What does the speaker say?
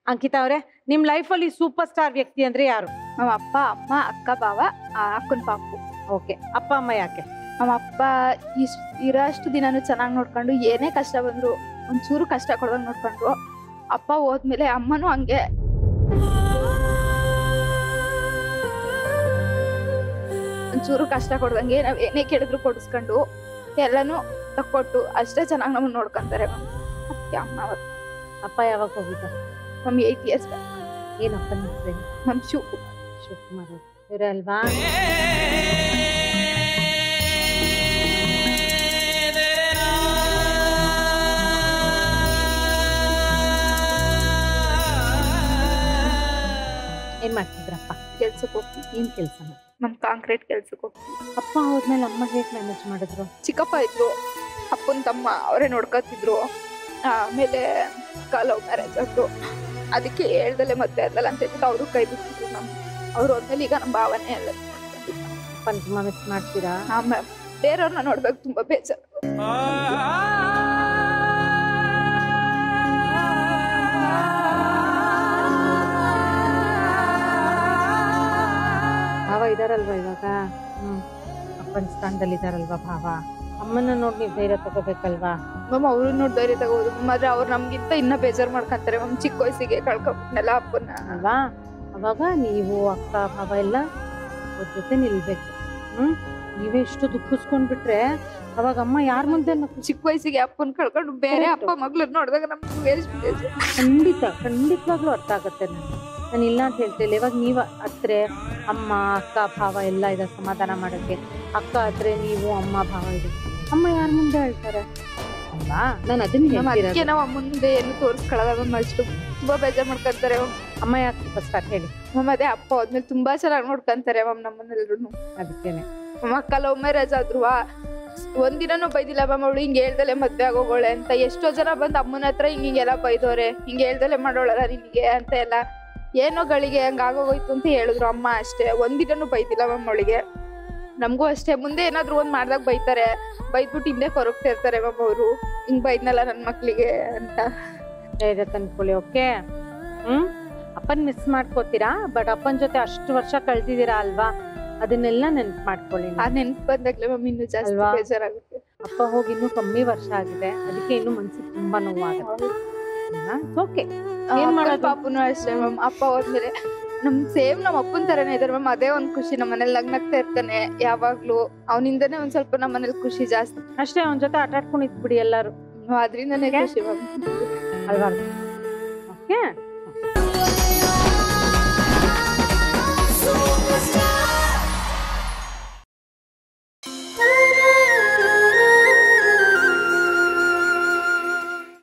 ಅಂಕಿತಾ ಅವರೇ ನಿಮ್ ಲೈಫಲ್ಲಿ ಸೂಪರ್ ಸ್ಟಾರ್ ವ್ಯಕ್ತಿ ಅಂದ್ರೆ ಯಾರು ನಮ್ಮ ಅಪ್ಪ ಅಮ್ಮ ಅಕ್ಕ ಬಾವ ಆ, ಅಕ್ಕನ ಪಾಪು ಓಕೆ ಅಪ್ಪ ಅಮ್ಮ ಯಾಕೆ ನಮ್ಮ ಅಪ್ಪ ಇಷ್ಟ ಇರೋಷ್ಟು ದಿನಾನು ಚೆನ್ನಾಗಿ ನೋಡ್ಕೊಂಡು ಏನೇ ಕಷ್ಟ ಬಂದ್ರು ಒಂಚೂರು ಕಷ್ಟ ಕೊಡ್ದಂಗ್ ನೋಡ್ಕೊಂಡ್ರು ಅಪ್ಪ ಹೋದ್ಮೇಲೆ ಅಮ್ಮನೂ ಹಂಗೆ ಒಂಚೂರು ಕಷ್ಟ ಕೊಡ್ದಂಗೆ ನಾವ್ ಏನೇ ಕೇಳಿದ್ರು ಕೊಡಿಸ್ಕೊಂಡು ಎಲ್ಲಾನು ತಕ್ಕೊಟ್ಟು ಅಷ್ಟೇ ಚೆನ್ನಾಗಿ ನಮ್ಮನ್ನ ನೋಡ್ಕೊಂತಾರೆ ಮ್ಯಾಮ್ ಅದಕ್ಕೆ ಅಮ್ಮ ಅವತ್ತು ಅಪ್ಪ ಯಾವಾಗ ಹೋಗಿದ್ದ ಮಮ್ಮಿ ಏಯ್ಟ್ ಇಯರ್ಸ್ ಏನಪ್ಪ ನಿಮ್ ಮಮ್ ಶಿವ ಶಿವಕುಮಾರ್ ಇವರೇ ಅಲ್ವಾ ಏನ್ ಮಾಡ್ತಿದ್ರಪ್ಪ ಕೆಲ್ಸಕ್ಕೆ ಹೋಗ್ತೀನಿ ಏನ್ ಕೆಲಸ ಮಾಡಿ ನಮ್ ಕಾಂಕ್ರೀಟ್ ಕೆಲ್ಸಕ್ಕೆ ಹೋಗ್ತೀನಿ ಅಪ್ಪ ಹೋದ್ಮೇಲೆ ಅಮ್ಮ ಹೇಗ್ ಮ್ಯಾನೇಜ್ ಮಾಡಿದ್ರು ಚಿಕ್ಕಪ್ಪ ಇದ್ರು ಅಪ್ಪನ ತಮ್ಮ ಅವರೇ ನೋಡ್ಕೊತಿದ್ರು ಆಮೇಲೆ ಲವ್ ಮ್ಯಾರೇಜ್ ಆದ್ರು ಅದಕ್ಕೆ ಹೇಳ್ದಲೆ ಮತ್ತೆ ಅದಲ್ಲ ಅಂತ ಹೇಳ್ಬಿಟ್ಟು ಅವರು ಕೈ ಬಿಟ್ಟಿದ್ರು ನಮ್ ಅವ್ರು ಹೋದ್ಮೇಲೆ ಈಗ ನಮ್ಮ ಭಾವನೆ ಎಲ್ಲ ಅಪ್ಪನ್ ತುಂಬಾ ಮಿಸ್ ಮಾಡ್ತೀರಾ ಆಮೇಲೆ ಬೇರೆಯವ್ರನ್ನ ನೋಡ್ಬೇಕು ತುಂಬಾ ಬೇಜಾರು ಭಾವ ಇದಾರಲ್ವಾ ಇವಾಗ ಹ್ಮ್ ಅಪ್ಪನ ಸ್ಥಾನದಲ್ಲಿ ಇದಾರಲ್ವಾ ಭಾವ ಅಮ್ಮನ ನೋಡಿ ನೀವು ಧೈರ್ಯ ತಗೋಬೇಕಲ್ವಾ ಮಮ್ಮ ಅವ್ರು ನೋಡಿ ಧೈರ್ಯ ತಗೋದು ಆದ್ರೆ ಅವ್ರು ನಮ್ಗಿಂತ ಇನ್ನ ಬೇಜಾರ್ ಮಾಡ್ಕೊಂತಾರೆ ಮಮ್ ಚಿಕ್ಕ ವಯಸ್ಸಿಗೆ ಕಳ್ಕೊಬಿಟ್ನಲ್ಲ ಅಪ್ಪನ ಅಲ್ವಾ ಅವಾಗ ನೀವು ಅಕ್ಕ ಭಾವ ಎಲ್ಲ ಅವ್ರ ಜೊತೆ ನಿಲ್ಬೇಕು ಹ್ಮ್ ನೀವೇ ಇಷ್ಟು ದುಃಖಿಸ್ಕೊಂಡ್ಬಿಟ್ರೆ ಅವಾಗ ಅಮ್ಮ ಯಾರ ಮುಂದೆ ನಕ್ಕು- ಚಿಕ್ಕ ವಯಸ್ಸಿಗೆ ಅಪ್ಪನ ಕಳ್ಕೊಂಡು ಬೇರೆ ಅಪ್ಪ ಮಗ್ಳು ನೋಡಿದಾಗ ನಮ್ಗೆ ಎಷ್ಟು ಬೇಜಾರು ಖಂಡಿತ ಖಂಡಿತವಾಗ್ಲೂ ಅರ್ಥ ಆಗತ್ತೆ ನನಗೆ ನಾನು ಇಲ್ಲ ಅಂತ ಹೇಳ್ತಿಲ್ಲ ಇವಾಗ ನೀವ್ ಹತ್ರೆ ಅಮ್ಮ ಅಕ್ಕ ಭಾವ ಎಲ್ಲ ಇದೆ ಸಮಾಧಾನ ಮಾಡಕ್ಕೆ ಅಕ್ಕ ಹತ್ರೆ ನೀವು ಅಮ್ಮ ಭಾವ ಇದೆ ಅಮ್ಮ ಯಾರ ಮುಂದೆ ಹೇಳ್ತಾರೆ ಅಲ್ವಾ ನಾನು ಅದನ್ನ ನಮ್ಮ ಹೇಳ್ತಿರೋದು. ಅದಕ್ಕೆ ನಾವು ಮುಂದೆ ಏನು ತೋರಿಸ್ಕೊಳ್ಳಲ್ಲ ಮಮ್ಮ ಅಷ್ಟು ತುಂಬಾ ಬೇಜಾರ್ ಮಾಡ್ಕೊಂತಾರೆ ಅಮ್ಮ ಯಾಕೆ ಸೂಪರ್ ಸ್ಟಾರ್ ಹೇಳಿ ಮಮ್ಮ ಅದೇ ಅಪ್ಪ ಹೋದ್ಮೇಲೆ ತುಂಬಾ ಚೆನ್ನಾಗಿ ನೋಡ್ಕೊಂತಾರೆ ಮಮ್ ನಮ್ಮನ್ನೆಲ್ರು ಅದಕ್ಕೇನೆ ನಮ್ಮ ಅಕ್ಕ ಲವ್ ಮ್ಯಾರೇಜ್ ಆದ್ರು ಒಂದಿನನೂ ಬೈದಿಲ್ಲ ಮಮ್ಮ ಅವಳು ಹಿಂಗ್ ಹೇಳ್ದಲೆ ಮದ್ವೆ ಆಗೋಗೋಳೆ ಅಂತ ಎಷ್ಟೋ ಜನ ಬಂದ್ ಅಮ್ಮನ ಹತ್ರ ಹಿಂಗ್ ಹಿಂಗೆಲ್ಲ ಬೈದವ್ರೆ ಹಿಂಗ್ ಹೇಳ್ದಲೆ ಮಾಡೋಳಲ್ಲ ನಿನಗೆ ಅಂತ ಎಲ್ಲ ಏನೋ ಗಳಿಗೆ ಹಂಗ ಆಗೋಗೋಯ್ತು ಅಂತ ಹೇಳಿದ್ರು ಅಮ್ಮ ಅಷ್ಟೇ ಒಂದಿನನೂ ಬೈದಿಲ್ಲ ಮಮ್ಮ ಅವಳಿಗೆ ನಮಗೂ ಅಷ್ಟೇ ಮುಂದೆ ಏನಾದ್ರು ಒಂದ್ ಮಾಡ್ದಾಗ ಬೈತಾರೆ ಬೈದ್ಬಿಟ್ಟು ಹಿಂದೆ ಕೊರಗ್ತಾ ಇರ್ತಾರೆ ಮಮ್ಮ ಅವರು ಹಿಂಗ್ ಬೈದ್ನಲ್ಲ ನನ್ ಮಕ್ಳಿಗೆ ಅಂತ ಧೈರ್ಯ ತಂದ್ಕೊಳ್ಳಿ ಓಕೆ ಹ್ಮ್ ಅಪ್ಪನ್ ಮಿಸ್ ಮಾಡ್ಕೋತೀರಾ ಬಟ್ ಅಪ್ಪನ್ ಜೊತೆ ಅಷ್ಟು ವರ್ಷ ಕಳ್ದಿದ್ದೀರಾ ಅಲ್ವಾ ಅದನ್ನೆಲ್ಲ ನೆನ್ಪ್ ಮಾಡ್ಕೊಳ್ಳಿ ಆ ನೆನ್ಪು ಬಂದಾಗ್ಲೇ ಮಮ್ಮಿ ಇನ್ನೂ ಜಾಸ್ತಿ ಅಲ್ವಾ? ಬೇಜಾರಾಗುತ್ತೆ ಅಪ್ಪ ಹೋಗಿ ಇನ್ನೂ ಕಮ್ಮಿ ವರ್ಷ ಆಗಿದೆ ಅದಕ್ಕೆ ಇನ್ನು ಮನ್ಸಿಗೆ ತುಂಬಾ ನೋವಾಗುತ್ತೆ ಓಕೆ ಏನ್ ಏನ್ ಮಾಡೋದು? ಮಾಡೋದು ಪಾಪುನು ಅಷ್ಟೇ ಮ್ಯಾಮ್ ಅಪ್ಪ ಹೋದ್ಮೇಲೆ ನಮ್ ಸೇಮ್ ನಮ್ ಅಪ್ಪನ್ ತರನೇ ಇದಾರೆ ಮ್ಯಾಮ್ ಅದೇ ಒಂದ್ ಖುಷಿ ನಮ್ಮ ಮನೇಲಿ ನಗ್ನಗ್ತಾ ಇರ್ತಾನೆ ಯಾವಾಗ್ಲೂ ಅವನಿಂದನೇ ಒಂದ್ ಸ್ವಲ್ಪ ನಮ್ಮ ಮನೇಲಿ ಖುಷಿ ಜಾಸ್ತಿ ಅಷ್ಟೇ ಅವನ ಜೊತೆ ಆಟ ಆಡ್ಕೊಂಡು ಇದ್ಬಿಡಿ ಎಲ್ಲಾರು ಅದ್ರಿಂದನೇ ಖುಷಿ ಮ್ಯಾಮ್ ಅಲ್ವಾ ಓಕೆ